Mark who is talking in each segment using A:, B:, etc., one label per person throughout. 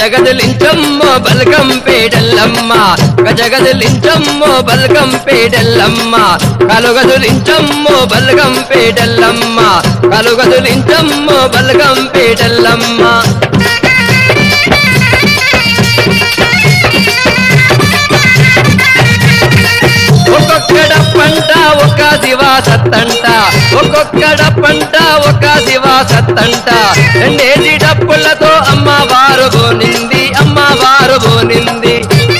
A: గజగదలించమ్మో బల్గం పేడల్లమ్మ గజగదలించమ్మో బల్గం పేడల్లమ్మ కలుగదులించమ్మో బల్గం పేడల్లమ్మ కలుగదులించమ్మో బల్గం పేడల్లమ్మ ఒక్కొక్కడ పంట ఒక దివా సత్తంట ఒక్కొక్కడ పంట ఒక దివా సత్తంట రెండేసి డప్పులతో అమ్మవారు బోనింది అమ్మవారు బోనింది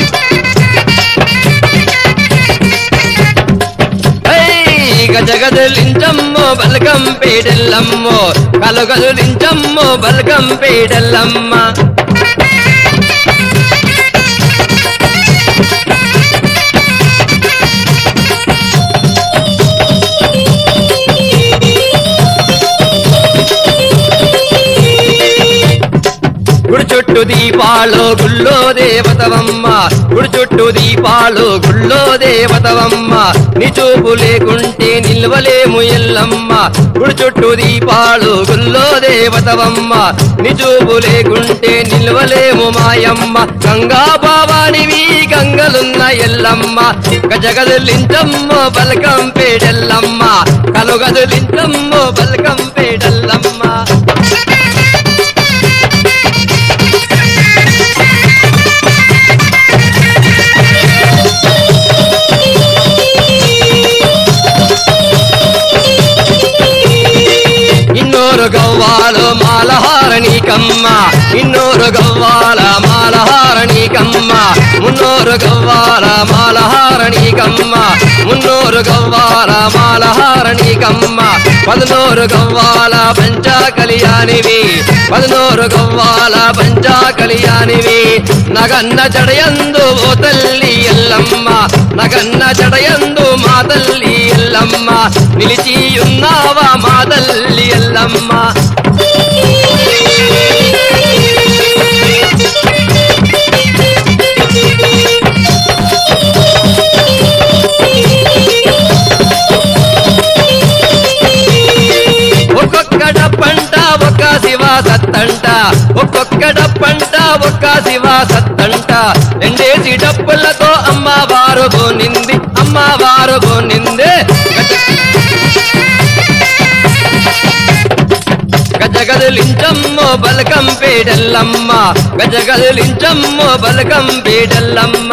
A: గజగదులించమ్మో బల్గం పేడల్లమ్మో కలుగదులించమ్మో బల్గం పేడల్లమ్మ గుడి చుట్టూ దీపాలు గుళ్ళో దేవతవమ్మ గుడి చుట్టూ దీపాలు గుళ్ళో దేవతవమ్మ నీ చూపు లేకుంటే నిల్వలేము ఎల్లమ్మ గుడి చుట్టూ దీపాలు గుళ్ళో దేవతవమ్మ నీ చూపు లేకుంటే నిల్వలేము మాయమ్మ గంగా భావానివి గంగలున్న ఎల్లమ్మ గజగదులించమ్మో బలకం పేడెల్లమ్మ కలుగదులించమ్మో బలకం పేడెల్లమ్మ ಇನ್ನೂರು ಗವ್ವಾಲು ಮಾಲಹಾರಣಿ ಕಮ್ಮ ಇನ್ನೂರು ಗವ್ವಾಲ ಮಾಲಹಾರಣಿ ಕಮ್ಮ ಮುನ್ನೂರು ಗವ್ವಾಲ ಮಾಲಹಾರಣಿ ಕಮ್ಮ ಮುನ್ನೂರು ಗವ್ವಾಲ ಮಾಲಹಾರಣಿ ಕಮ್ಮ పదనూరు గవ్వాల పంచా కళ్యాణివి పదనూరు గవ్వాల పంచా కళ్యాణివి నగన్న జడయందు ఓ తల్లి ఎల్లమ్మ నగన్న జడయందు మా తల్లి ఎల్లమ్మ నిలిచి ఉన్నావా మా తల్లి ఎల్లమ్మ ఒక్కొక్కడ పంట ఒక శివ సత్తంట ఒక్కొక్కడ పంట ఒక శివ సత్తంట రెండేసి డప్పులతో అమ్మవారు బోనింది అమ్మవారు బోనింది గజగదులించమ్మో బలకం పేడల్లమ్మ గజగదులించమ్మో బలకం పేడల్లమ్మ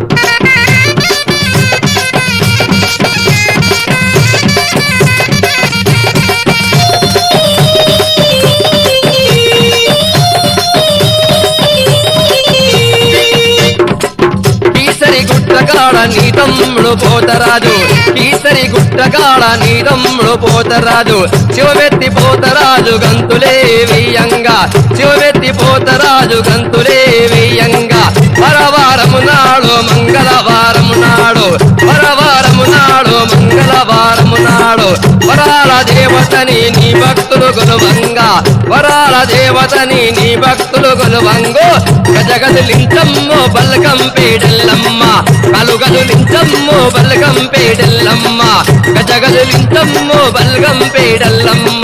A: కీసరి గుట్టకాడ నీ తమ్ముడు పోతరాజు కీసరి గుట్టకాడ నీ తమ్ముడు పోతరాజు శివమెత్తి పోతరాజు గంతులే వెయ్యంగా శివమెత్తి పోతరాజు గంతులే వెయ్యంగా పరవారము నాడు మంగళవారము నాడు పరవారము నాడు మంగళవారము నాడు వరాల దేవతని నీ భక్తులు కొలువంగా వరాల దేవతని నీ భక్తులు కొలువంగో గజగదులించమ్మో బల్గం పేడల్లమ్మ కలుగదులించమ్మో బల్గం పేడల్లమ్మ గజగదులించమ్మో బల్గం పేడల్లమ్మ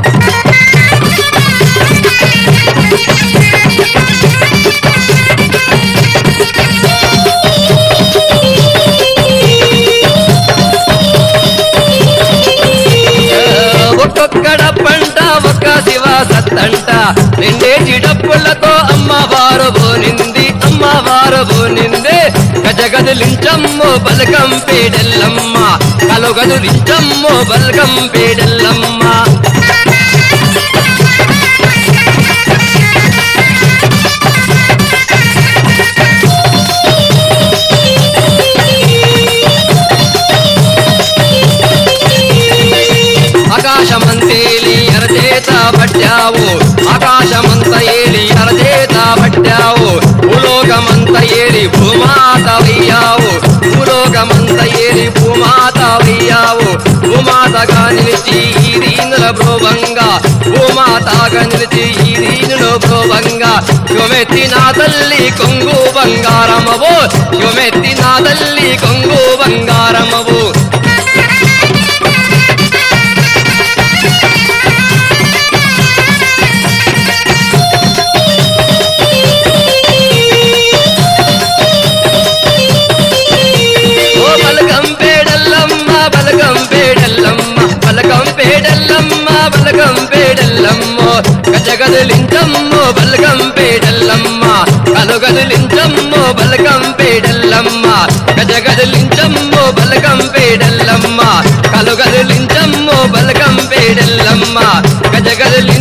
A: ఒక్కొక్కడ పంట ఒక శివ సత్తంట రెండేసి డప్పులతో అమ్మవారు బోనింది అమ్మవారు బోనింది గజగదులించమ్మో బలకం పేడెల్లమ్మ కలుగదులించమ్మో బలకం పేడెల్లమ్మ ఆకాశమంతేలి ఎరచేత పట్టావు ఆకాశమంత ఏలి ఎరచేత పట్టావు భూలోకమంత ఏలి భూమాత వయ్యావు భూలోకమంత ఏలి భూమాత వయ్యావు భూమాతగా నిలిచి ఈ దీనుల భ్రోభంగా భూమాతగా నిలిచి ఈ దీనుల భ్రోభంగా యువమెత్తి నా తల్లి కొంగు బంగారమవు యువమెత్తి నా తల్లి కొంగు బంగారమవు గజగదిలించమ్మో బలగం పేడల్లమ్మ కలుగదిలించమ్మో బలగం పేడల్లమ్మ గజగదిలించమ్మో బలగం పేడల్లమ్మ కలుగదిలించమ్మో బలగం పేడల్లమ్మ గజగదిలి